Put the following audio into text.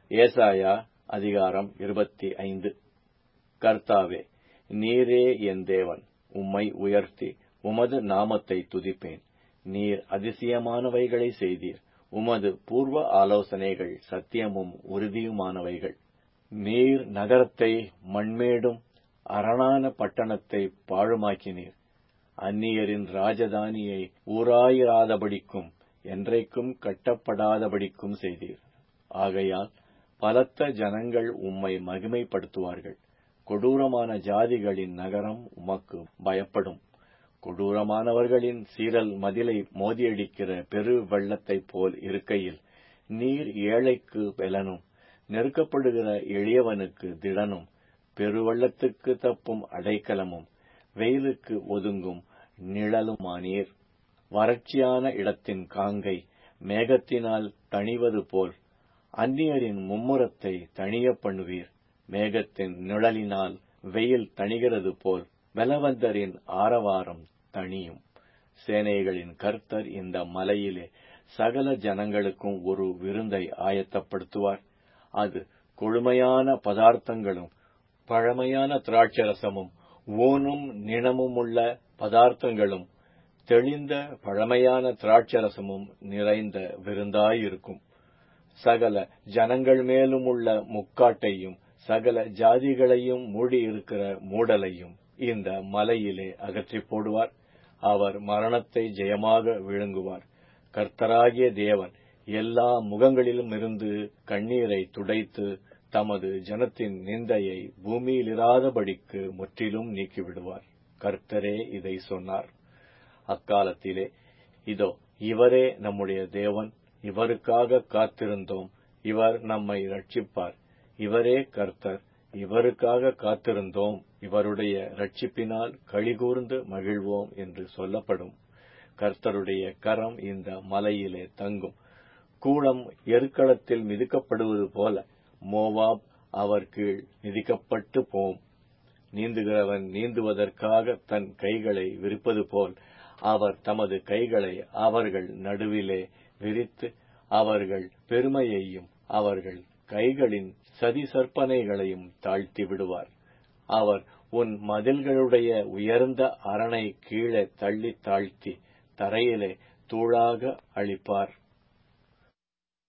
ஏசாயா அதிகாரம் இருபத்தி ஐந்து கர்த்தாவே நீரே என் தேவன் உம்மை உயர்த்தி உமது நாமத்தை துதிப்பேன் நீர் அதிசயமானவைகளை செய்தீர் உமது பூர்வ ஆலோசனைகள் சத்தியமும் உறுதியுமானவைகள் நீர் நகரத்தை மண்மேடும் அரணான பட்டணத்தை பாழுமாக்கினீர் அந்நியரின் ராஜதானியை ஊராயிராதபடிக்கும் என்றைக்கும் கட்டப்படாதபடிக்கும் செய்தீர் ஆகையால் பலத்த ஜனங்கள் உம்மை மகிமைப்படுத்துவார்கள் கொடூரமான ஜாதிகளின் நகரம் உமக்கு பயப்படும் கொடூரமானவர்களின் சீரல் மதிலை மோதியடிக்கிற பெரு வெள்ளத்தைப் போல் இருக்கையில் நீர் ஏழைக்கு பெலனும் நெருக்கப்படுகிற எளியவனுக்கு திடனும் பெருவெள்ளத்துக்கு தப்பும் அடைக்கலமும் வெயிலுக்கு ஒதுங்கும் நிழலுமானீர் வறட்சியான இடத்தின் காங்கை மேகத்தினால் தணிவது போல் அந்நியரின் மும்முரத்தை தணிய பண்ணுவீர் மேகத்தின் நிழலினால் வெயில் தணிகிறது போல் பலவந்தரின் ஆரவாரம் தணியும் சேனைகளின் கர்த்தர் இந்த மலையிலே சகல ஜனங்களுக்கும் ஒரு விருந்தை ஆயத்தப்படுத்துவார் அது கொழுமையான பதார்த்தங்களும் பழமையான திராட்சரசமும் ஊனும் நிணமும் உள்ள பதார்த்தங்களும் தெளிந்த பழமையான திராட்சரசமும் நிறைந்த விருந்தாயிருக்கும் சகல ஜனங்கள் மேலும் உள்ள முக்காட்டையும் சகல ஜாதிகளையும் மூடி இருக்கிற மூடலையும் இந்த மலையிலே அகற்றி போடுவார் அவர் மரணத்தை ஜெயமாக விழுங்குவார் கர்த்தராகிய தேவன் எல்லா முகங்களிலும் இருந்து கண்ணீரை துடைத்து தமது ஜனத்தின் நிந்தையை பூமியிலிராதபடிக்கு முற்றிலும் நீக்கிவிடுவார் கர்த்தரே இதை சொன்னார் அக்காலத்திலே இதோ இவரே நம்முடைய தேவன் இவருக்காக காத்திருந்தோம் இவர் நம்மை ரட்சிப்பார் இவரே கர்த்தர் இவருக்காக காத்திருந்தோம் இவருடைய ரட்சிப்பினால் கழிகூர்ந்து மகிழ்வோம் என்று சொல்லப்படும் கர்த்தருடைய கரம் இந்த மலையிலே தங்கும் கூடம் எருக்களத்தில் மிதிக்கப்படுவது போல மோவாப் அவர் கீழ் மிதிக்கப்பட்டு போம் நீந்துகிறவன் நீந்துவதற்காக தன் கைகளை விரிப்பது போல் அவர் தமது கைகளை அவர்கள் நடுவிலே விரித்து அவர்கள் பெருமையையும் அவர்கள் கைகளின் சதி சற்பனைகளையும் தாழ்த்தி விடுவார் அவர் உன் மதில்களுடைய உயர்ந்த அரணை கீழே தள்ளி தாழ்த்தி தரையிலே தூளாக அழிப்பார்